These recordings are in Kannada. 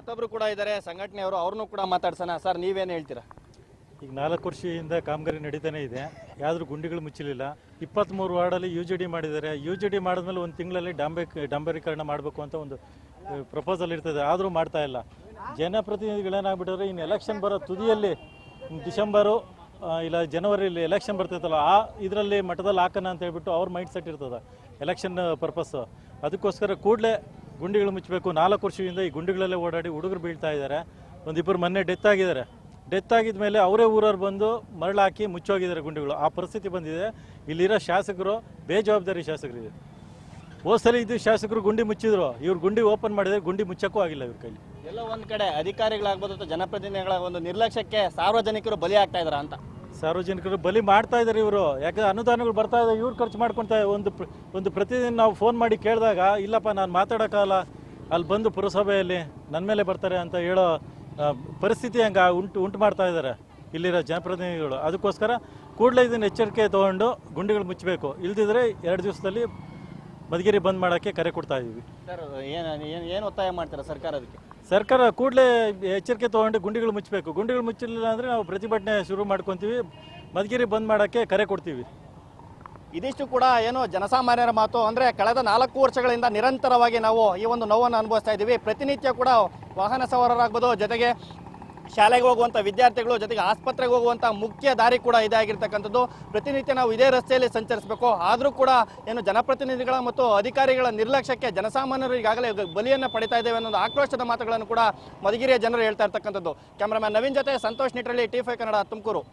ಮತ್ತೊಬ್ರು ಕೂಡ ಇದ್ದಾರೆ ಸಂಘಟನೆಯವರು ಅವ್ರನ್ನೂ ಕೂಡ ಮಾತಾಡ್ಸೋಣ ಸರ್ ನೀವೇನು ಹೇಳ್ತೀರಾ ಈಗ ನಾಲ್ಕು ವರ್ಷದಿಂದ ಕಾಮಗಾರಿ ನಡೀತಾನೆ ಇದೆ ಯಾವ್ದು ಗುಂಡಿಗಳು ಮುಚ್ಚಲಿಲ್ಲ ಇಪ್ಪತ್ತ್ಮೂರು ವಾರ್ಡಲ್ಲಿ ಯು ಜಿ ಡಿ ಮಾಡಿದ್ದಾರೆ ಯು ಜಿ ಡಿ ಮಾಡಿದ್ಮೇಲೆ ಒಂದು ತಿಂಗಳಲ್ಲಿ ಡಾಂಬೆ ಡಾಂಬರೀಕರಣ ಮಾಡಬೇಕು ಅಂತ ಒಂದು ಪ್ರಪೋಸಲ್ ಇರ್ತದೆ ಆದರೂ ಮಾಡ್ತಾ ಇಲ್ಲ ಜನಪ್ರತಿನಿಧಿಗಳೇನಾಗ್ಬಿಟ್ಟಿದ್ರೆ ಇನ್ನು ಎಲೆಕ್ಷನ್ ಬರೋ ತುದಿಯಲ್ಲಿ ಇನ್ನು ಡಿಸೆಂಬರು ಆ, ಇಲ್ಲ ಜನವರಿಲಿ ಎಲೆಕ್ಷನ್ ಬರ್ತೈತಲ್ಲ ಆ ಇದರಲ್ಲಿ ಮಠದಲ್ಲಿ ಹಾಕೋಣ ಅಂತ ಹೇಳ್ಬಿಟ್ಟು ಅವ್ರ ಮೈಂಡ್ ಸೆಟ್ ಇರ್ತದೆ ಎಲೆಕ್ಷನ್ ಪರ್ಪಸ್ಸು ಅದಕ್ಕೋಸ್ಕರ ಕೂಡಲೇ ಗುಂಡಿಗಳು ಮುಚ್ಚಬೇಕು ನಾಲ್ಕು ವರ್ಷದಿಂದ ಈ ಗುಂಡಿಗಳಲ್ಲೇ ಓಡಾಡಿ ಹುಡುಗರು ಬೀಳ್ತಾ ಇದ್ದಾರೆ ಒಂದಿಬ್ಬರು ಮೊನ್ನೆ ಡೆತ್ ಆಗಿದ್ದಾರೆ ಡೆತ್ ಆಗಿದ ಮೇಲೆ ಅವರೇ ಊರವ್ರು ಬಂದು ಮರಳು ಹಾಕಿ ಮುಚ್ಚೋಗಿದ್ದಾರೆ ಗುಂಡಿಗಳು ಆ ಪರಿಸ್ಥಿತಿ ಬಂದಿದೆ ಇಲ್ಲಿರೋ ಶಾಸಕರು ಬೇಜವಾಬ್ದಾರಿ ಶಾಸಕರಿದೆ ಹೋದ್ಸಲಿ ಇದು ಶಾಸಕರು ಗುಂಡಿ ಮುಚ್ಚಿದ್ರು ಇವ್ರು ಗುಂಡಿ ಓಪನ್ ಮಾಡಿದ್ರೆ ಗುಂಡಿ ಮುಚ್ಚಕ್ಕೂ ಆಗಿಲ್ಲ ಇವ್ರ ಕೈಲಿ ಎಲ್ಲೋ ಒಂದ್ ಕಡೆ ಅಧಿಕಾರಿಗಳಾಗ್ಬೋದು ಅಥವಾ ಜನಪ್ರತಿನಿಧಿಗಳ ಒಂದು ನಿರ್ಲಕ್ಷ್ಯಕ್ಕೆ ಸಾರ್ವಜನಿಕರು ಬಲಿ ಆಗ್ತಾ ಇದಾರ ಅಂತ ಸಾರ್ವಜನಿಕರು ಬಲಿ ಮಾಡ್ತಾ ಇದ್ದಾರೆ ಇವರು ಯಾಕಂದ್ರೆ ಅನುದಾನಗಳು ಬರ್ತಾ ಇದೆ ಇವ್ರು ಖರ್ಚು ಮಾಡ್ಕೊತಾ ಒಂದು ಪ್ರ- ಒಂದು ಪ್ರತಿದಿನ ನಾವು ಫೋನ್ ಮಾಡಿ ಕೇಳಿದಾಗ ಇಲ್ಲಪ್ಪ ನಾನು ಮಾತಾಡೋಕ್ಕಲ್ಲ ಅಲ್ಲಿ ಬಂದು ಪುರಸಭೆಯಲ್ಲಿ ನನ್ನ ಮೇಲೆ ಬರ್ತಾರೆ ಅಂತ ಹೇಳೋ ಆ, ಪರಿಸ್ಥಿತಿ ಹಂಗೆ ಉಂಟು ಉಂಟು ಮಾಡ್ತಾ ಇದ್ದಾರೆ ಇಲ್ಲಿರೋ ಜನಪ್ರತಿನಿಧಿಗಳು ಅದಕ್ಕೋಸ್ಕರ ಕೂಡಲೇ ಇದನ್ನು ಎಚ್ಚರಿಕೆ ತೊಗೊಂಡು ಗುಂಡಿಗಳು ಮುಚ್ಚಬೇಕು ಇಲ್ದಿದ್ರೆ ಎರಡು ದಿವಸದಲ್ಲಿ ಮಧುಗಿರಿ ಬಂದ್ ಮಾಡೋಕ್ಕೆ ಕರೆ ಕೊಡ್ತಾ ಇದ್ದೀವಿ ಸರ್ ಏನು ಏನು ಏನು ಒತ್ತಾಯ ಮಾಡ್ತೀರಾ ಸರ್ಕಾರ ಅದಕ್ಕೆ ಸರ್ಕಾರ ಕೂಡಲೇ ಎಚ್ಚರಿಕೆ ತೊಗೊಂಡು ಗುಂಡಿಗಳು ಮುಚ್ಚಬೇಕು ಗುಂಡಿಗಳು ಮುಚ್ಚಲಿಲ್ಲ ಅಂದರೆ ನಾವು ಪ್ರತಿಭಟನೆ ಶುರು ಮಾಡ್ಕೊತೀವಿ ಮಧುಗಿರಿ ಬಂದ್ ಮಾಡೋಕ್ಕೆ ಕರೆ ಕೊಡ್ತೀವಿ ಇದಿಷ್ಟು ಕೂಡ ಏನು ಜನಸಾಮಾನ್ಯರ ಮಾತು ಅಂದ್ರೆ ಕಳೆದ ನಾಲ್ಕು ವರ್ಷಗಳಿಂದ ನಿರಂತರವಾಗಿ ನಾವು ಈ ಒಂದು ನೋವನ್ನು ಅನುಭವಿಸ್ತಾ ಇದ್ದೀವಿ ಪ್ರತಿನಿತ್ಯ ಕೂಡ ವಾಹನ ಸವಾರರಾಗ್ಬೋದು ಜೊತೆಗೆ ಶಾಲೆಗೆ ಹೋಗುವಂಥ ವಿದ್ಯಾರ್ಥಿಗಳು ಜೊತೆಗೆ ಆಸ್ಪತ್ರೆಗೆ ಹೋಗುವಂಥ ಮುಖ್ಯ ದಾರಿ ಕೂಡ ಇದೇ ಆಗಿರ್ತಕ್ಕಂಥದ್ದು ಪ್ರತಿನಿತ್ಯ ನಾವು ಇದೇ ರಸ್ತೆಯಲ್ಲಿ ಸಂಚರಿಸಬೇಕು ಆದರೂ ಕೂಡ ಏನು ಜನಪ್ರತಿನಿಧಿಗಳ ಮತ್ತು ಅಧಿಕಾರಿಗಳ ನಿರ್ಲಕ್ಷ್ಯಕ್ಕೆ ಜನಸಾಮಾನ್ಯರು ಈಗಾಗಲೇ ಬಲಿಯನ್ನು ಪಡಿತಾ ಇದ್ದೇವೆ ಅನ್ನೋ ಒಂದು ಆಕ್ರೋಶದ ಮಾತುಗಳನ್ನು ಕೂಡ ಮಧುಗಿರಿಯ ಜನರು ಹೇಳ್ತಾ ಇರ್ತಕ್ಕಂಥದ್ದು ಕ್ಯಾಮರಾಮ್ಯಾನ್ ನವೀನ್ ಜೊತೆ Santosh Nitralli T five Kannada Tumakuru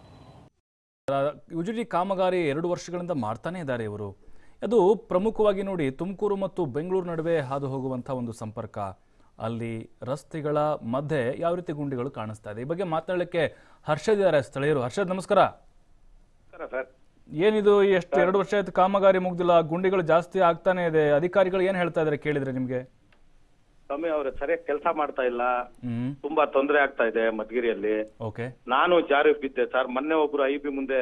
U G D ಕಾಮಗಾರಿ ಎರಡು ವರ್ಷಗಳಿಂದ ಮಾಡ್ತಾನೆ ಇದ್ದಾರೆ ಇವರು ಅದು ಪ್ರಮುಖವಾಗಿ ನೋಡಿ ತುಮಕೂರು ಮತ್ತು ಬೆಂಗಳೂರು ನಡುವೆ ಹಾದು ಹೋಗುವಂಥ ಒಂದು ಸಂಪರ್ಕ ಅಲ್ಲಿ ರಸ್ತೆಗಳ ಮಧ್ಯೆ ಯಾವ ರೀತಿ ಗುಂಡಿಗಳು ಕಾಣಿಸ್ತಾ ಇದೆ ಈ ಬಗ್ಗೆ ಮಾತನಾಡಲಿಕ್ಕೆ ಹರ್ಷದ್ ಇದ್ದಾರೆ ಸ್ಥಳೀಯರು ಹರ್ಷದ್ ನಮಸ್ಕಾರ ಸರ್ ಏನಿದು ಎಷ್ಟು ಎರಡು ವರ್ಷ ಆಯ್ತು ಕಾಮಗಾರಿ ಮುಗ್ದಿಲ್ಲ ಗುಂಡಿಗಳು ಜಾಸ್ತಿ ಆಗ್ತಾನೆ ಇದೆ ಅಧಿಕಾರಿಗಳು ಏನ್ ಹೇಳ್ತಾ ಇದಾರೆ ಕೇಳಿದ್ರೆ ನಿಮ್ಗೆ ಸ್ವಾಮಿ ಅವ್ರು ಸರಿಯಾಗಿ ಕೆಲಸ ಮಾಡ್ತಾ ಇಲ್ಲ ಹ್ಮ್ ತುಂಬಾ ತೊಂದರೆ ಆಗ್ತಾ ಇದೆ ಮಧುಗಿರಿಯಲ್ಲಿ ಓಕೆ ನಾನು ಜಾರಿ ಬಿದ್ದೆ ಸರ್ ಮೊನ್ನೆ ಒಬ್ರು ಐ ಬಿ ಮುಂದೆ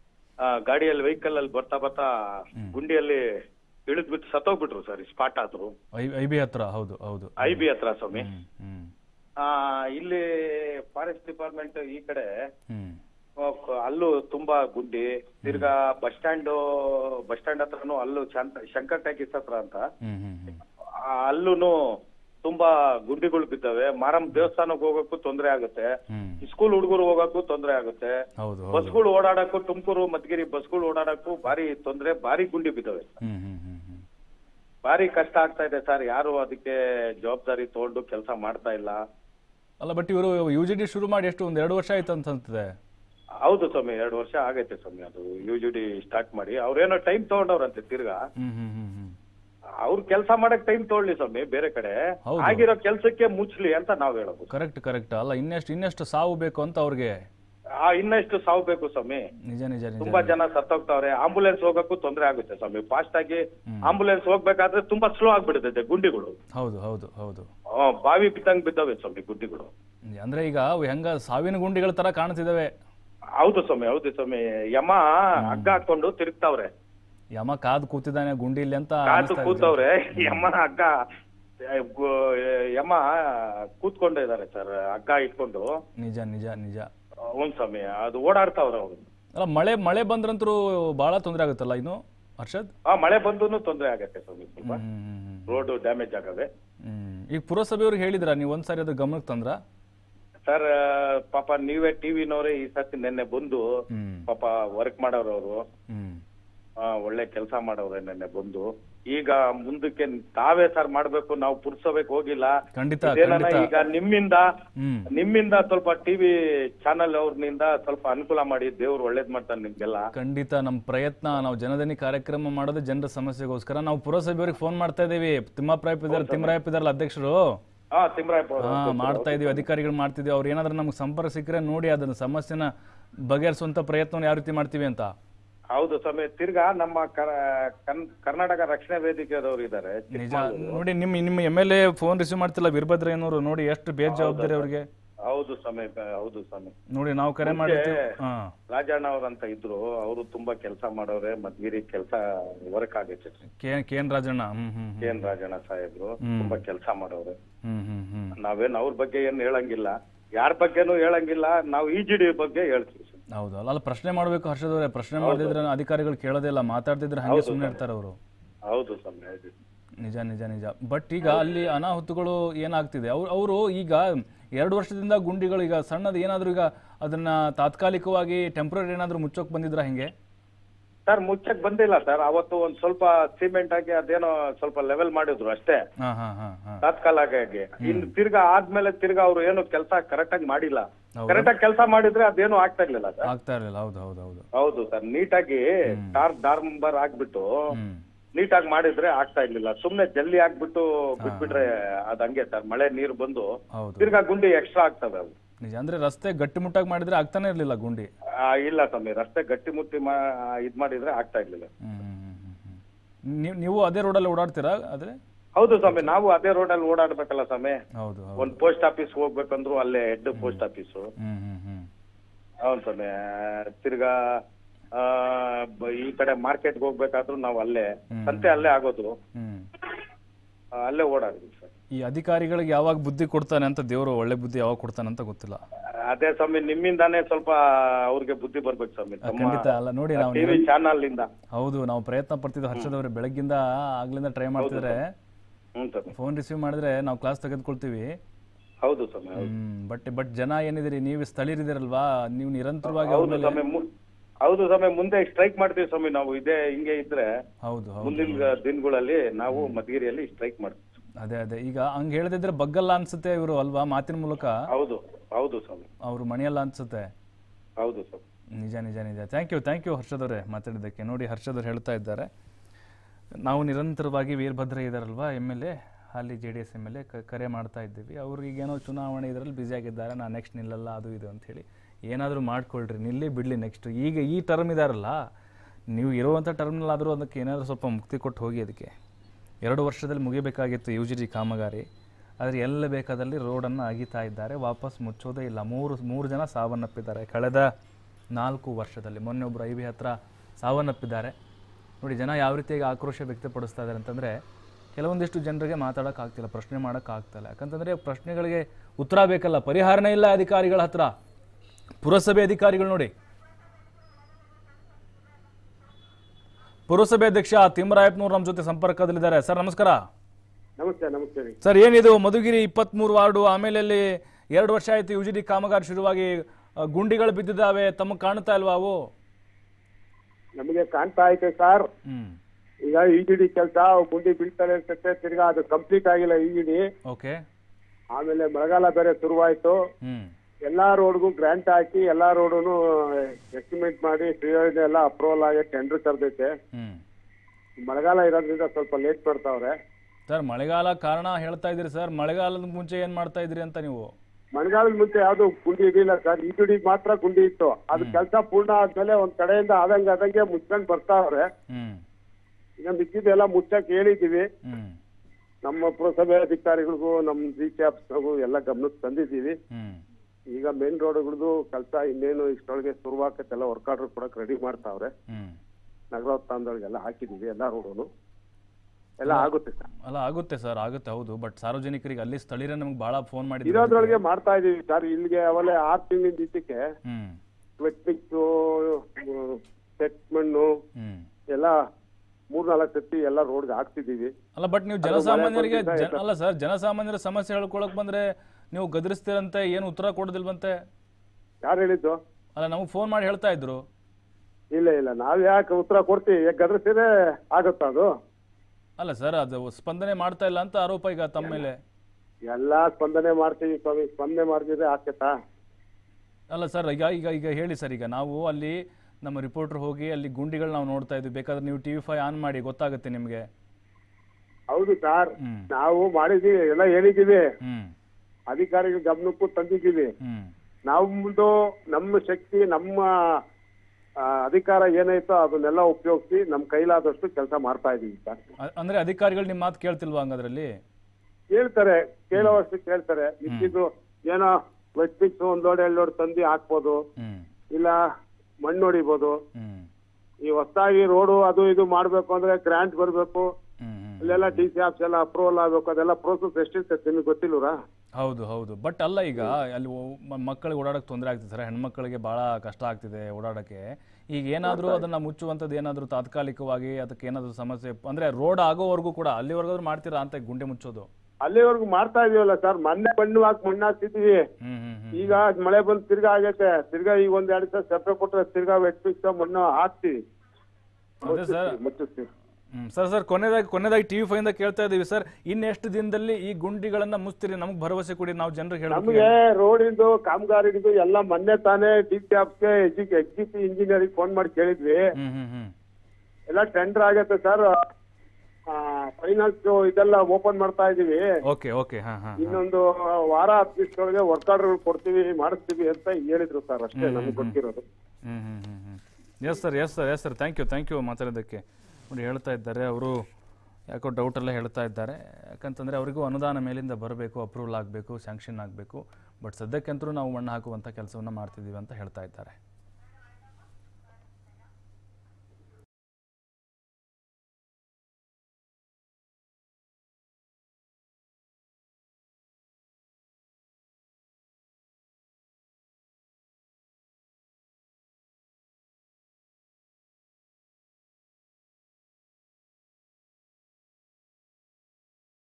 ಆ, ಗಾಡಿಯಲ್ಲಿ ವೆಹಿಕಲ್ ಅಲ್ಲಿ ಬರ್ತಾ ಬರ್ತಾ ಗುಂಡಿಯಲ್ಲಿ ಇಳಿದ್ ಬಿಟ್ಟು ಸತ್ತೋಗ್ಬಿಟ್ರು ಸರ್ ಸ್ಪಾಟ್ ಆದ್ರು ಐ ಐ ಬಿ ಹತ್ರ ಹೌದು ಹೌದು ಐ ಬಿ ಹತ್ರ ಸ್ವಾಮಿ ಹ್ಮ್ ಹ್ಮ್ ಆ, ಇಲ್ಲಿ ಫಾರೆಸ್ಟ್ ಡಿಪಾರ್ಟ್ಮೆಂಟ್ ಈ ಕಡೆ ಹ್ಮ್ ಆ, ಕ- ಅಲ್ಲೂ ತುಂಬಾ ಗುಂಡಿ ತಿರ್ಗಾ ಬಸ್ ಸ್ಟ್ಯಾಂಡ್ ಬಸ್ ಸ್ಟ್ಯಾಂಡ್ ಹತ್ರನು ಅಲ್ಲೂ ಶಾಂತ ಶಂಕರ್ ಟ್ಯಾಕಿಸ್ ಹತ್ರ ಅಂತ ಹ್ಮ್ ಹ್ಮ್ ಹ್ಮ್ ಆ, ಅಲ್ಲೂನು ತುಂಬಾ ಗುಂಡಿಗಳು ಬಿದ್ದವೆ ಮಾರಮ್ಮ ದೇವಸ್ಥಾನಕ್ಕೆ ಹೋಗಕ್ಕೂ ತೊಂದರೆ ಆಗುತ್ತೆ ಹ್ಮ್ ಸ್ಕೂಲ್ ಹುಡುಗರು ಹೋಗಕ್ಕೂ ತೊಂದರೆ ಆಗುತ್ತೆ ಹೌದು ಹೌದು ಬಸ್ಗಳು ಓಡಾಡಕ್ಕೂ ತುಮಕೂರು ಮಧುಗಿರಿ ಬಸ್ಗಳು ಓಡಾಡಕ್ಕೂ ಭಾರಿ ತೊಂದರೆ ಭಾರಿ ಗುಂಡಿ ಬಿದ್ದವೆ ಹ್ಮ್ ಹ್ಮ್ ಹ್ಮ್ ಹ್ಮ್ ಭಾರಿ ಕಷ್ಟ ಆಗ್ತಾ ಇದೆ ಸರ್ ಯಾರು ಅದಕ್ಕೆ ಜವಾಬ್ದಾರಿ ತಗೊಂಡು ಕೆಲಸ ಮಾಡ್ತಾ ಇಲ್ಲ ಅಲ್ಲ ಬಟ್ ಇವರು ಯು ಜಿ ಡಿ ಶುರು ಮಾಡಿ ಎಷ್ಟು ಒಂದ್ ಎರಡು ವರ್ಷ ಆಯ್ತು ಅಂತ ಅನ್ಸುತ್ತೆ ಹೌದು ಸ್ವಾಮಿ ಎರಡು ವರ್ಷ ಆಗೈತೆ ಸ್ವಾಮಿ ಅದು ಯು ಜಿ ಡಿ ಸ್ಟಾರ್ಟ್ ಮಾಡಿ ಅವ್ರೇನೋ ಟೈಮ್ ತಗೊಂಡವ್ರಂತೆ ತಿರ್ಗಾ ಹ್ಮ್ ಹ್ಮ್ ಹ್ಮ್ ಹ್ಮ್ ಅವ್ರು ಕೆಲಸ ಮಾಡಕ್ ಟೈಮ್ ತಗೊಳ್ಳಿ ಸ್ವಾಮಿ ಬೇರೆ ಕಡೆ ಹೌದು. ಆಗಿರೋ ಕೆಲ್ಸಕ್ಕೆ ಮುಚ್ಲಿ ಅಂತ ನಾವ್ ಹೇಳೋದು ಕರೆಕ್ಟ್ ಕರೆಕ್ಟ್ ಅಲ್ಲ ಇನ್ನೆಷ್ಟು ಇನ್ನೆಷ್ಟು ಸಾವು ಬೇಕು ಅಂತ ಅವ್ರಿಗೆ ಆ ಇನ್ನಷ್ಟು ಸಾವು ಬೇಕು ಸ್ವಾಮಿ ನಿಜ ನಿಜ ನಿಜ ತುಂಬಾ ಜನ ಸತ್ತೋಗ್ತಾವ್ರೆ ಆಂಬುಲೆನ್ಸ್ ಹೋಗಕ್ಕೂ ತೊಂದರೆ ಆಗುತ್ತೆ ಸ್ವಾಮಿ ಫಾಸ್ಟ್ ಆಗಿ ಆಂಬುಲೆನ್ಸ್ ಹೋಗ್ಬೇಕಾದ್ರೆ ತುಂಬಾ ಸ್ಲೋ ಆಗ್ಬಿಡುತ್ತೆ ಗುಂಡಿಗಳು ಹೌದು ಹೌದು ಹೌದು ಆ, ಬಾವಿ ಬಿದ್ದಂಗ್ ಬಿದ್ದವೆ ಸ್ವಾಮಿ ಗುಂಡಿಗಳು ಅಂದ್ರೆ ಈಗ ಅವು ಹೆಂಗ ಸಾವಿನ ಗುಂಡಿಗಳ ತರ ಕಾಣ್ತಿದಾವೆ ಹೌದು ಸ್ವಾಮಿ ಹೌದು ಸ್ವಾಮಿ ಯಮ ಹಗ್ಗ ಹಾಕೊಂಡು ತಿರುಗ್ತಾವ್ರೆ ಯಮ ಕಾದ್ ಕೂತಿದ್ದಾನೆ ಗುಂಡಿಲಿ ಅಂತ ಕಾತು ಅನಿಸ್ತಾ ಇದೆ. ಕೂತವ್ರೆ ಯಮನ ಹಗ್ಗ ಆ, ಗು- ಯಮ ಕೂತ್ಕೊಂಡೇ ಇದಾರೆ ಸರ್ ಹಗ್ಗ ಇಟ್ಕೊಂಡು ನಿಜ ನಿಜ ನಿಜ ಒಂದ್ ಸ್ವಾಮಿ ಅದು ಓಡಾಡ್ತಾವ್ರೆ ಅವ್ರು ಅಲ್ಲ ಮಳೆ ಮಳೆ ಬಂದ್ರಂತರೂ ಬಹಳ ತೊಂದರೆ ಆಗುತ್ತಲ್ಲ ಇನ್ನು ಹರ್ಷದ್ ಆ ಮಳೆ ಬಂದೂನು ತೊಂದರೆ ಆಗತ್ತೆ ಸ್ವಾಮಿ ಸ್ವಲ್ಪ ಹ್ಮ್ ಹ್ಮ್ ಹ್ಮ್ ರೋಡ್ ಡ್ಯಾಮೇಜ್ ಆಗವೆ ಹ್ಮ್ ಈಗ ಪುರಸಭೆಯವ್ರಿಗೆ ಹೇಳಿದ್ರ ನೀವು ಒಂದ್ಸಾರಿ ಅದ್ರ ಗಮನಕ್ಕೆ ತಂದ್ರ ಸರ್ ಪಾಪ ನೀವೇ ಟಿವಿನವ್ರೆ ಈ ಸರ್ತಿ ನಿನ್ನೆ ಬಂದು ಹ್ಮ್ ಪಾಪ ವರ್ಕ್ ಮಾಡೋರು ಅವರು ಹ್ಮ್ ಒಳ್ಳೆ ಕೆಲಸ ಮಾಡವ್ರೆ ನಿನ್ನೆ ಬಂದು ಈಗ ಮುಂದಕ್ಕೆ ತಾವೇ ಸರ್ ಮಾಡ್ಬೇಕು ನಾವು ಪುರ್ಸೋಬೇಕು ಹೋಗಿಲ್ಲ ಖಂಡಿತ ಇದೇನನ ಖಂಡಿತ ಈಗ ನಿಮ್ಮಿಂದ ಹ್ಮ್ ನಿಮ್ಮಿಂದ ಸ್ವಲ್ಪ ಟಿವಿ ಚಾನಲ್ ಅವ್ರನಿಂದ ಸ್ವಲ್ಪ ಅನುಕೂಲ ಮಾಡಿ ದೇವ್ರು ಒಳ್ಳೇದ್ ಮಾಡ್ತಾನೆ ನಿಮ್ಗೆಲ್ಲ ಖಂಡಿತ ನಮ್ಮ ಪ್ರಯತ್ನ ನಾವು ಜನದನಿ ಕಾರ್ಯಕ್ರಮ ಮಾಡೋದೇ ಜನರ ಸಮಸ್ಯೆಗೋಸ್ಕರ ನಾವು ಪುರಸಭೆಯವ್ರಿಗೆ ಫೋನ್ ಮಾಡ್ತಾ ಇದೀವಿ ತಿಮ್ಮಪ್ರಾಯಪ್ ಇದಾರೆ ತಿಮ್ಮರಾಯಪ್ ಇದಾರಲ್ಲ ಅಧ್ಯಕ್ಷರು ಹಾ ತಿಮ್ರಾಯಪ್ಪ ಅವ್ರು. ಹಾ ಮಾಡ್ತಾ ಇದೀವಿ ಅಧಿಕಾರಿಗಳು ಮಾಡ್ತಿದೀವಿ ಅವ್ರು ಏನಾದ್ರೂ ನಮ್ಗೆ ಸಂಪರ್ಕ ಸಿಕ್ಕರೆ ನೋಡಿ ಅದನ್ನ ಸಮಸ್ಯೆನ ಬಗೆಹರಿಸುವಂತ ಪ್ರಯತ್ನವನ್ನು ಯಾವ ರೀತಿ ಮಾಡ್ತೀವಿ ಅಂತ ಹೌದು ಸ್ವಾಮಿ ತಿರ್ಗಾ ನಮ್ಮ ಕರ- ಕನ್- ಕರ್ನಾಟಕ ರಕ್ಷಣಾ ವೇದಿಕೆಯವರು ಇದ್ದಾರೆ ನಿಜ ನೋಡಿ ನಿಮ್ಮ ನಿಮ್ಮ M L A phone receive ಮಾಡ್ತಿಲ್ಲ ವೀರಭದ್ರಯ್ಯನವರು ನೋಡಿ ಎಷ್ಟು ಬೇಜವಾಬ್ದಾರಿ ಅವ್ರಿಗೆ ಹೌದು ಸ್ವಾಮಿ ಕ- ಹೌದು ಸ್ವಾಮಿ ನೋಡಿ ನಾವು ಕರೆ ಮುಂಚೆ- ಮಾಡಿರ್ತೀವಿ ಹಾ ರಾಜಣ್ಣ ಅವ್ರಂತ ಇದ್ರು ಅವರು ತುಂಬಾ ಕೆಲಸ ಮಾಡೋರೆ ಮದ್ಗಿರಿ ಕೆಲಸ ವರ್ಕ್ ಆಗೈತೆ ಕೆ ಕೆ ಎನ್ ರಾಜಣ್ಣ ಹ್ಮ್ ಹ್ಮ್ ಕೆ ಎನ್ ರಾಜಣ್ಣ ಸಾಹೇಬ್ರು ತುಂಬಾ ಕೆಲಸ ಮಾಡೋರೆ ಹ್ಮ್ ಹ್ಮ್ ಹ್ಮ್ ನಾವೇನ್ ಅವ್ರ ಬಗ್ಗೆ ಏನ್ ಹೇಳಂಗಿಲ್ಲ ಯಾರ ಬಗ್ಗೆನೂ ಹೇಳಂಗಿಲ್ಲ ನಾವು ಇ ಜಿ ಡಿ ಬಗ್ಗೆ ಹೇಳ್ತೀವಿ ಸ್ವಾಮಿ. ಹೌದು ಅಲ್ಲ ಅಲ್ಲ ಪ್ರಶ್ನೆ ಮಾಡಬೇಕು ಹರ್ಷದವ್ರೆ ಪ್ರಶ್ನೆ ಮಾಡಿದ್ರೆ ಅಧಿಕಾರಿಗಳು ಕೇಳೋದೇ ಇಲ್ಲ ಮಾತಾಡ್ತಿದ್ರೆ ಹಂಗೆ ಸುಮ್ಮನೆ ಇರ್ತಾರೆ ಅವರು ಹೌದು ಸ್ವಾಮಿ ಹೌದು ನಿಜ ನಿಜ ನಿಜ ಬಟ್ ಈಗ ಅಲ್ಲಿ ಅನಾಹುತಗಳು ಏನಾಗ್ತಿದೆ ಅವ್ರು ಅವರು ಈಗ ಎರಡು ವರ್ಷದಿಂದ ಗುಂಡಿಗಳು ಈಗ ಸಣ್ಣದು ಏನಾದರೂ ಈಗ ಅದನ್ನ ತಾತ್ಕಾಲಿಕವಾಗಿ ಟೆಂಪ್ರರಿ ಏನಾದರೂ ಮುಚ್ಚೋಕ್ ಬಂದಿದ್ರ ಹೆಂಗೆ ಸರ್ ಮುಚ್ಚಕ್ ಬಂದಿಲ್ಲ ಸರ್ ಅವತ್ತು ಒಂದ್ ಸ್ವಲ್ಪ ಸಿಮೆಂಟ್ ಆಗಿ ಅದೇನೋ ಸ್ವಲ್ಪ ಲೆವೆಲ್ ಮಾಡಿದ್ರು ಅಷ್ಟೇ ಹಾ ಹಾ ಹಾ ಹಾ ತಾತ್ಕಾಲಿಕವಾಗಿ ಇನ್ನು ತಿರ್ಗಾ ಆದ್ಮೇಲೆ ತಿರ್ಗಾ ಅವ್ರು ಏನು ಕೆಲಸ ಕರೆಕ್ಟ್ ಆಗಿ ಮಾಡಿಲ್ಲ ಹೌದಾ? ಕರೆಕ್ಟ್ ಆಗಿ ಕೆಲಸ ಮಾಡಿದ್ರೆ ಅದೇನು ಆಗ್ತಾ ಇರ್ಲಿಲ್ಲ ಸರ್ ಆಗ್ತಾ ಇರಲಿಲ್ಲ ಹೌದು ಹೌದು ಹೌದು ಹೌದು ಸರ್ ನೀಟಾಗಿ ಟಾರ್ ಡಾರ್ಮಂಬರ್ ಆಗ್ಬಿಟ್ಟು ಹ್ಮ್ ನೀಟಾಗಿ ಮಾಡಿದ್ರೆ ಆಗ್ತಾ ಇರ್ಲಿಲ್ಲ ಸುಮ್ನೆ ಜಲ್ಲಿ ಆಗ್ಬಿಟ್ಟು ಬಿಟ್ಬಿಟ್ರೆ ಅದ್ ಹಂಗೆ ಸರ್ ಮಳೆ ನೀರು ಬಂದು ಹೌದು ತಿರ್ಗಾ ಗುಂಡಿ ಎಕ್ಸ್ಟ್ರಾ ಆಗ್ತವೆ ಅವು ನಿಜ ಅಂದ್ರೆ ರಸ್ತೆ ಗಟ್ಟಿಮುಟ್ಟಾಗಿ ಮಾಡಿದ್ರೆ ಆಗ್ತಾನೆ ಇರಲಿಲ್ಲ ಗುಂಡಿ ಆ, ಇಲ್ಲ ಸ್ವಾಮಿ ರಸ್ತೆ ಗಟ್ಟಿ ಮುಟ್ಟಿ ಮಾ ಇದ್ ಮಾಡಿದ್ರೆ ಆಗ್ತಾ ಇರ್ಲಿಲ್ಲ ಹ್ಮ್ ಹ್ಮ್ ಹ್ಮ್ ಹ್ಮ್ ಹ್ಮ್. ನೀವು ನೀವು ಅದೇ ರೋಡಲ್ಲಿ ಓಡಾಡ್ತೀರಾ ಆದ್ರೆ ಹೌದು ಸ್ವಾಮಿ ನಾವು ಅದೇ ರೋಡಲ್ಲಿ ಓಡಾಡ್ಬೇಕಲ್ಲ ಸ್ವಾಮಿ ಹೌದು ಹೌದು ಒಂದ್ ಪೋಸ್ಟ್ ಆಫೀಸ್ ಹೋಗ್ಬೇಕಂದ್ರು ಅಲ್ಲೇ ಹೆಡ್ ಪೋಸ್ಟ್ ಆಫೀಸು ಹ್ಮ್ ಹ್ಮ್ ಹ್ಮ್ ಹೌದು ಸ್ವಾಮಿ ತಿರ್ಗಾ ಆ, ಬ- ಈ ಕಡೆ ಮಾರ್ಕೆಟ್ಗೆ ಹೋಗ್ಬೇಕಾದ್ರೂ ನಾವು ಅಲ್ಲೇ ಸಂತೆ ಅಲ್ಲೇ ಆಗೋದು ಹ್ಮ್ ಆ, ಅಲ್ಲೇ ಓಡಾಡಿದ್ವಿ ಸರ್ ಈ ಅಧಿಕಾರಿಗಳಿಗೆ ಯಾವಾಗ ಬುದ್ಧಿ ಕೊಡ್ತಾನೆ ಅಂತ ದೇವರು ಒಳ್ಳೆ ಬುದ್ಧಿ ಯಾವಾಗ ಕೊಡ್ತಾನೆ ಅಂತ ಗೊತ್ತಿಲ್ಲ ಅದೇ ಸ್ವಾಮಿ ನಿಮ್ಮಿಂದಾನೇ ಸ್ವಲ್ಪ ಅವ್ರಿಗೆ ಬುದ್ಧಿ ಬರ್ಬೇಕು ಸ್ವಾಮಿ ಖಂಡಿತ ಅಲ್ಲ ನೋಡಿ ನಾವು ಟಿವಿ ಚಾನಲ್ ಇಂದ ಹೌದು ನಾವು ಪ್ರಯತ್ನ ಪಡ್ತಿದ್ವಿ ಹರ್ಷದವ್ರೆ ಬೆಳಗ್ಗಿಂದ ಆಗ್ಲಿಂದ ಟ್ರೈ ಮಾಡ್ತಿದ್ರೆ ಹ್ಮ್ ಸ್ವಾಮಿ ಫೋನ್ ರಿಸೀವ್ ಮಾಡಿದ್ರೆ ನಾವು ಕ್ಲಾಸ್ ತೆಗೆದುಕೊಳ್ತೀವಿ ಹೌದು ಸ್ವಾಮಿ ಹೌದು. ಹ್ಮ್ ಬಟ್ ಬಟ್ ಜನ ಏನಿದಿರಿ ನೀವು ಸ್ಥಳೀಯರಿದ್ದೀರಲ್ವಾ ನೀವು ನಿರಂತರವಾಗಿ ಅವ್ರ ಹೌದು ಮೇಲೆ ಸ್ವಾಮಿ ಮು- ಹೌದು ಸ್ವಾಮಿ ಮುಂದೆ ಸ್ಟ್ರೈಕ್ ಮಾಡ್ತೀವಿ ಸ್ವಾಮಿ ನಾವು ಇದೇ ಹಿಂಗೆ ಇದ್ರೆ ಹೌದು ಹೌದು ಮುಂದಿನ ದಿನಗಳಲ್ಲಿ ನಾವು ಮಧುಗಿರಿಯಲ್ಲಿ ಸ್ಟ್ರೈಕ್ ಮಾಡ್ತೀವಿ ಅದೇ ಅದೇ ಈಗ ಹಂಗೆ ಹೇಳ್ದಿದ್ರೆ ಬಗ್ಗಲ್ಲ ಅನ್ಸುತ್ತೆ ಇವರು ಅಲ್ವಾ ಮಾತಿನ ಮೂಲಕ ಹೌದು ಹೌದು ಸ್ವಾಮಿ ಅವರು ಮಣಿಯಲ್ಲ ಅನ್ಸುತ್ತೆ ಹೌದು ಸ್ವಾಮಿ ನಿಜ ನಿಜ ನಿಜ ಥ್ಯಾಂಕ್ ಯು ಥ್ಯಾಂಕ್ ಯು ಹರ್ಷದವ್ರೆ ಮಾತಾಡಿದ್ದಕ್ಕೆ ನೋಡಿ ಹರ್ಷದವ್ರು ಹೇಳ್ತಾ ಇದ್ದಾರೆ ನಾವು ನಿರಂತರವಾಗಿ ವೀರಭದ್ರ ಇದ್ದಾರಲ್ವಾ ಎಮ್ ಎಲ್ ಎ ಅಲ್ಲಿ J D S M L A ಕರೆ ಮಾಡ್ತಾ ಇದ್ದೀವಿ ಅವ್ರಿಗೇನೋ ಚುನಾವಣೆ ಇದರಲ್ಲಿ ಬ್ಯುಸಿ ಆಗಿದ್ದಾರೆ ನಾನು ನೆಕ್ಸ್ಟ್ ನಿಲ್ಲಲ್ಲ ಅದು ಇದು ಅಂಥೇಳಿ ಏನಾದರೂ ಮಾಡ್ಕೊಳ್ರಿ ನಿಲ್ಲಿ ಬಿಡಲಿ ನೆಕ್ಸ್ಟ್ ಈಗ ಈ ಟರ್ಮ್ ಇದಾರಲ್ಲ ನೀವು ಇರುವಂಥ ಟರ್ಮ್ನಲ್ಲಾದರೂ ಅದಕ್ಕೆ ಏನಾದರೂ ಸ್ವಲ್ಪ ಮುಕ್ತಿ ಕೊಟ್ಟು ಹೋಗಿ ಅದಕ್ಕೆ ಎರಡು ವರ್ಷದಲ್ಲಿ ಮುಗಿಬೇಕಾಗಿತ್ತು ಯು ಜಿ ಡಿ ಕಾಮಗಾರಿ ಆದರೆ ಎಲ್ಲ ಬೇಕಾದಲ್ಲಿ ರೋಡನ್ನು ಅಗಿತಾ ಇದ್ದಾರೆ ವಾಪಸ್ ಮುಚ್ಚೋದೇ ಇಲ್ಲ ಮೂರು ಮೂರು ಜನ ಸಾವನ್ನಪ್ಪಿದ್ದಾರೆ ಕಳೆದ ನಾಲ್ಕು ವರ್ಷದಲ್ಲಿ ಮೊನ್ನೆ ಒಬ್ಬರು ಐ ಬಿ ಹತ್ರ ಸಾವನ್ನಪ್ಪಿದ್ದಾರೆ ನೋಡಿ ಜನ ಯಾವ ರೀತಿಯಾಗಿ ಆಕ್ರೋಶ ವ್ಯಕ್ತಪಡಿಸ್ತಾ ಇದ್ದಾರೆ ಅಂತಂದರೆ ಕೆಲವೊಂದಿಷ್ಟು ಜನರಿಗೆ ಮಾತಾಡೋಕ್ಕಾಗ್ತಿಲ್ಲ ಪ್ರಶ್ನೆ ಮಾಡೋಕ್ಕಾಗ್ತಿಲ್ಲ ಯಾಕಂತಂದರೆ ಪ್ರಶ್ನೆಗಳಿಗೆ ಉತ್ತರ ಬೇಕಲ್ಲ ಪರಿಹಾರನೇ ಇಲ್ಲ ಅಧಿಕಾರಿಗಳ ಹತ್ರ ಪುರಸಭೆ ಅಧಿಕಾರಿಗಳು ನೋಡಿ ಪುರಸಭೆ ಅಧ್ಯಕ್ಷ ತಿಮ್ಮರಾಯಪ್ಪನವ್ರು ನಮ್ಮ ಜೊತೆ ಸಂಪರ್ಕದಲ್ಲಿದ್ದಾರೆ ಸರ್ ನಮಸ್ಕಾರ ನಮಸ್ತೆ ನಮಸ್ತೆ ರೀ ಸರ್ ಏನಿದು ಮಧುಗಿರಿ ಇಪ್ಪತ್ತ್ಮೂರು ವಾರ್ಡು ಆಮೇಲೆ ಅಲ್ಲಿ ಎರಡು ವರ್ಷ ಆಯ್ತು ಯು ಜಿ ಡಿ ಕಾಮಗಾರಿ ಶುರುವಾಗಿ ಆ, ಗುಂಡಿಗಳು ಬಿದ್ದಿದ್ದಾವೆ ತಮಗೆ ಕಾಣ್ತಾ ಇಲ್ವಾ ಅವು ನಮಗೆ ಕಾಣ್ತಾ ಐತೆ ಸರ್ ಹ್ಮ್ ಈಗ ಇ ಜಿ ಡಿ ಕೆಲಸ ಗುಂಡಿ ಬೀಳ್ತಾರೆ ಅನ್ಸುತ್ತೆ ತಿರ್ಗಾ ಅದು ಕಂಪ್ಲೀಟ್ ಆಗಿಲ್ಲ ಇ ಜಿ ಡಿ ಓಕೆ ಆಮೇಲೆ ಮಳೆಗಾಲ ಬೇರೆ ಶುರುವಾಯ್ತು ಹ್ಮ್ ಎಲ್ಲಾ ರೋಡ್ಗೂ ಗ್ರಾಂಟ್ ಹಾಕಿ ಎಲ್ಲಾ ರೋಡನು ಎಸ್ಟಿಮೇಟ್ ಮಾಡಿ ಶ್ರೀಯೋಜನೆ ಎಲ್ಲ ಅಪ್ರೂವಲ್ ಆಗಿ ಟೆಂಡರ್ ಕರೆದೈತೆ ಹ್ಮ್ ಮಳೆಗಾಲ ಇರೋದ್ರಿಂದ ಸ್ವಲ್ಪ ಲೇಟ್ ಮಾಡ್ತಾವ್ರೆ ಸರ್ ಮಳೆಗಾಲ ಕಾರಣ ಹೇಳ್ತಾ ಇದ್ದೀರಿ ಸರ್ ಮಳೆಗಾಲದ ಮುಂಚೆ ಏನು ಮಾಡ್ತಾ ಇದ್ರಿ ಅಂತ ನೀವು ಮಳೆಗಾಲದ ಮುಂಚೆ ಯಾವ್ದು ಗುಂಡಿ ಇರಲಿಲ್ಲ ಸರ್ ಇ ಜಿ ಡಿ ಮಾತ್ರ ಗುಂಡಿ ಇತ್ತು ಅದು ಕೆಲಸ ಪೂರ್ಣ ಆದ್ಮೇಲೆ ಒಂದ್ ಕಡೆಯಿಂದ ಆದಂಗೆ ಆದಂಗೆ ಮುಚ್ಕೊಂಡ್ ಬರ್ತಾವ್ರೆ ಹ್ಮ್ ಈಗ ಮಿಕ್ಕಿದೆಲ್ಲ ಮುಚ್ಚಕ್ ಹೇಳಿದೀವಿ ಹ್ಮ್ ನಮ್ಮ ಪುರಸಭೆ ಅಧಿಕಾರಿಗಳಿಗೂ ನಮ್ಮ ಡಿ ಸಿ ಆಫೀಸ್ಗೂ ಎಲ್ಲ ಗಮನಕ್ಕೆ ತಂದಿದ್ದೀವಿ ಹ್ಮ್ ಈಗ ಮೇನ್ ರೋಡ್ಗಳದ್ದು ಕೆಲಸ ಇನ್ನೇನು ಇಷ್ಟೊಳಗೆ ಶುರುವಾಕತ್ತೆಲ್ಲ ವರ್ಕ್ ಆರ್ಡರ್ ಕೊಡಕ್ ರೆಡಿ ಮಾಡ್ತಾವ್ರೆ ಹ್ಮ್ ನಗರೋತ್ಥಾನದೊಳಗೆಲ್ಲ ಹಾಕಿದೀವಿ ಎಲ್ಲ ರೋಡನು ಎಲ್ಲ ಆಗುತ್ತೆ ಸರ್ ಅಲ್ಲ ಆಗುತ್ತೆ ಸರ್ ಆಗುತ್ತೆ ಹೌದು ಬಟ್ ಸಾರ್ವಜನಿಕರಿಗೆ ಅಲ್ಲಿ ಸ್ಥಳೀಯರೇ ನಮ್ಗೆ ಭಾಳ ಫೋನ್ ಮಾಡಿದ್ರು ಇರೋದ್ರೊಳಗೆ ಮಾಡ್ತಾ ಇದೀವಿ ಸರ್ ಇಲ್ಲಿಗೆ ಅವಲೇ ಆರು ತಿಂಗಳಿಂದ ಈಚೆಗೆ ಹ್ಮ್ ವೆಟ್ ಮಿಕ್ಸು ಸೆಟ್ ಮಣ್ಣು ಹ್ಮ್ ಎಲ್ಲ ಮೂರ್ನಾಲ್ಕು ಸತಿ ಎಲ್ಲ ರೋಡ್ಗೆ ಹಾಕ್ತಿದೀವಿ ಅಲ್ಲ ಬಟ್ ನೀವು ಜನಸಾಮಾನ್ಯರಿಗೆ ಜನ ಅಲ್ಲ ಸರ್ ಜನಸಾಮಾನ್ಯರ ಸಮಸ್ಯೆ ಹೇಳ್ಕೊಳಕ್ ಬಂದ್ರೆ ನೀವು ಗದರಿಸ್ತೀರಂತೆ ಏನು ಉತ್ತರ ಕೊಡೋದಿಲ್ವಂತೆ ಯಾರು ಹೇಳಿದ್ದು ಅಲ್ಲ ನಮಗೆ ಫೋನ್ ಮಾಡಿ ಹೇಳ್ತಾ ಇದ್ರು ಇಲ್ಲ ಇಲ್ಲ ನಾವ್ ಯಾಕೆ ಉತ್ತರ ಕೊಡ್ತೀವಿ ಯಾಕೆ ಗದರಿಸಿದ್ರೆ ಆಗುತ್ತಾ ಅದು ಅಲ್ಲ ಸರ್ ಅದು ಸ್ಪಂದನೆ ಮಾಡ್ತಾ ಇಲ್ಲ ಅಂತ ಆರೋಪ ಈಗ ತಮ್ಮ ಮೇಲೆ ಎಲ್ಲಾ ಸ್ಪಂದನೆ ಮಾಡ್ತೀವಿ ಸ್ವಾಮಿ ಸ್ಪಂದನೆ ಮಾಡ್ತಿದ್ರೆ ಆಗ್ತೈತಾ ಅಲ್ಲ ಸರ್ ಈಗ ಈಗ ಈಗ ಹೇಳಿ ಸರ್ ಈಗ ನಾವು ಅಲ್ಲಿ ನಮ್ಮ ರಿಪೋರ್ಟರ್ ಹೋಗಿ ಅಲ್ಲಿ ಗುಂಡಿಗಳು ನಾವು ನೋಡ್ತಾ ಇದ್ವಿ ಬೇಕಾದ್ರೆ ನೀವು ಟಿ ವಿ ಫೈ ಆನ್ ಮಾಡಿ ಗೊತ್ತಾಗುತ್ತೆ ನಿಮಗೆ ಹೌದು ಸರ್ ಹ್ಮ್ ನಾವು ಮಾಡಿದೀವಿ ಎಲ್ಲ ಹೇಳಿದೀವಿ ಹ್ಮ್ ಅಧಿಕಾರಿಗಳ ಗಮನಕ್ಕೂ ತಂದಿದ್ದೀವಿ ಹ್ಮ್ ನಮ್ದು ನಮ್ಮ ಶಕ್ತಿ ನಮ್ಮ ಆ, ಅಧಿಕಾರ ಏನೈತೋ ಅದನ್ನೆಲ್ಲ ಉಪಯೋಗಿಸಿ ನಮ್ಮ ಕೈಲಾದಷ್ಟು ಕೆಲಸ ಮಾಡ್ತಾ ಇದೀವಿ ಸರ್ ಅ- ಅಂದ್ರೆ ಅಧಿಕಾರಿಗಳು ನಿಮ್ಮ ಮಾತು ಕೇಳ್ತಿಲ್ವಾ ಹಂಗದ್ರಲ್ಲಿ ಕೇಳ್ತಾರೆ ಕೇಳೋವಷ್ಟು ಕೇಳ್ತಾರೆ ಮಿಕ್ಕಿದ್ದು ಏನೋ ವೆಟ್ ಮಿಕ್ಸ್ ಒಂದ್ ಲೋಡ್ ಎರಡು ಲೋಡ್ ತಂದು ಹಾಕ್ಬೋದು ಹ್ಮ್ ಇಲ್ಲ ಮಣ್ಣು ಹೊಡಿಬೋದು ಹ್ಮ್ ಈ ಹೊಸದಾಗಿ ರೋಡು ಅದು ಇದು ಮಾಡ್ಬೇಕು ಅಂದ್ರೆ ಗ್ರಾಂಟ್ ಬರ್ಬೇಕು ಹ್ಮ್ ಹ್ಮ್ ಅಲ್ಲೆಲ್ಲ ಡಿ ಸಿ ಆಫ್ಸ್ ಎಲ್ಲ ಅಪ್ರೂವಲ್ ಆಗ್ಬೇಕು ಅದೆಲ್ಲ ಪ್ರೋಸೆಸ್ ಎಷ್ಟಿರ್ತೈತೆ ನಿಮ್ಗೆ ಗೊತ್ತಿಲ್ವರಾ ಹೌದು ಹೌದು ಬಟ್ ಅಲ್ಲ ಈಗ ಅಲ್ಲಿ ಒ- ಮ- ಮಕ್ಕಳಿಗೆ ಓಡಾಡಕ್ಕೆ ತೊಂದರೆ ಆಗ್ತಿದೆ ಸರ್ ಹೆಣ್ಮಕ್ಳಿಗೆ ಭಾಳ ಕಷ್ಟ ಆಗ್ತಿದೆ ಓಡಾಡಕ್ಕೆ ಈಗ ಏನಾದರೂ ಅದನ್ನ ಮುಚ್ಚುವಂಥದ್ದು ಏನಾದರೂ ತಾತ್ಕಾಲಿಕವಾಗಿ ಅದಕ್ಕೆ ಏನಾದರೂ ಸಮಸ್ಯೆ ಅಂದ್ರೆ ರೋಡ್ ಆಗೋವರೆಗೂ ಕೂಡ ಅಲ್ಲಿವರೆಗಾದ್ರೂ ಮಾಡ್ತೀರಾ ಅಂತ ಗುಂಡೆ ಮುಚ್ಚೋದು ಅಲ್ಲಿವರೆಗೂ ಮಾಡ್ತಾ ಇದೀವಲ್ಲ ಸರ್ ಮೊನ್ನೆ ಮಣ್ಣು ಹಾಕಿ ಮಣ್ಣು ಹಾಕ್ತಿದ್ವಿ ಹ್ಮ್ ಹ್ಮ್ ಹ್ಮ್ ಈಗ ಮಳೆ ಬಂದು ತಿರ್ಗಾ ಆಗೈತೆ ತಿರ್ಗಾ ಈಗ ಒಂದ್ ಎರಡು ದಿವಸ ಸೆಪ್ರೆ ಕೊಟ್ರೆ ತಿರ್ಗಾ ವೆಟ್ ಮಿಕ್ಸ್ ಮಣ್ಣು ಹಾಕ್ತಿವಿ ಅದೇ ಸರ್ ಮುಚ್ಚಿಸ್ತೀವಿ ಹ್ಮ್ ಸರ್ ಸರ್ ಕೊನೆದಾಗಿ ಕೊನೆದಾಗಿ ಟಿವಿ ಫೈವ್ ಇಂದ ಕೇಳ್ತಾ ಇದೀವಿ ಸರ್ ಇನ್ನೆಷ್ಟು ದಿನದಲ್ಲಿ ಈ ಗುಂಡಿಗಳನ್ನ ಮುಚ್ತೀರಿ ನಮ್ಗೆ ಭರವಸೆ ಕೊಡಿ ನಾವು ಜನರಿಗೆ ಹೇಳ್ಬೇಕು ನಮಗೆ ರೋಡಿಂದು ಕಾಮಗಾರಿದು ಎಲ್ಲ ಮೊನ್ನೆ ತಾನೇ ಡಿ ಸಿ ಆಫ್ಸ್ಗೆ ಎಕ್ಸಿಪಿ ಇಂಜಿನಿಯರಿಂಗ್ ಫೋನ್ ಮಾಡಿ ಕೇಳಿದ್ವಿ ಹ್ಮ್ ಹ್ಮ್ ಹ್ಮ್ ಎಲ್ಲ ಟೆಂಡರ್ ಆಗೈತೆ ಸರ್ ಫೈನಾನ್ಸ್ ಇದೆಲ್ಲ ಓಪನ್ ಮಾಡ್ತಾ ಇದೀವಿ ಓಕೆ ಓಕೆ ಹಾ ಹಾ ಇನ್ನೊಂದು ವಾರ ಹತ್ತು ದಿವಸದೊಳಗೆ ವರ್ಕ್ ಆರ್ಡರ್ ಕೊಡ್ತೀವಿ ಮಾಡಿಸ್ತೀವಿ ಅಂತ ಹೇಳಿದ್ರು ಸರ್ ಅಷ್ಟೇ ನಮ್ಗೆ ಗೊತ್ತಿರೋದು ಹ್ಮ್ ಹ್ಮ್ ಹ್ಮ್ ಹ್ಮ್ yes sir yes sir yes sir thank you thank you ಮಾತಾಡೋದಕ್ಕೆ ನೋಡಿ ಹೇಳ್ತಾ ಇದ್ದಾರೆ ಅವರು ಯಾಕೋ ಡೌಟೆಲ್ಲ ಹೇಳ್ತಾ ಇದ್ದಾರೆ ಯಾಕಂತಂದರೆ ಅವರಿಗೂ ಅನುದಾನ ಮೇಲಿಂದ ಬರಬೇಕು ಅಪ್ರೂವಲ್ ಆಗಬೇಕು ಸ್ಯಾಂಕ್ಷನ್ ಆಗಬೇಕು ಬಟ್ ಸದ್ಯಕ್ಕಂತರೂ ನಾವು ಮಣ್ಣು ಹಾಕುವಂಥ ಕೆಲಸವನ್ನು ಮಾಡ್ತಿದ್ದೀವಿ ಅಂತ ಹೇಳ್ತಾ ಇದ್ದಾರೆ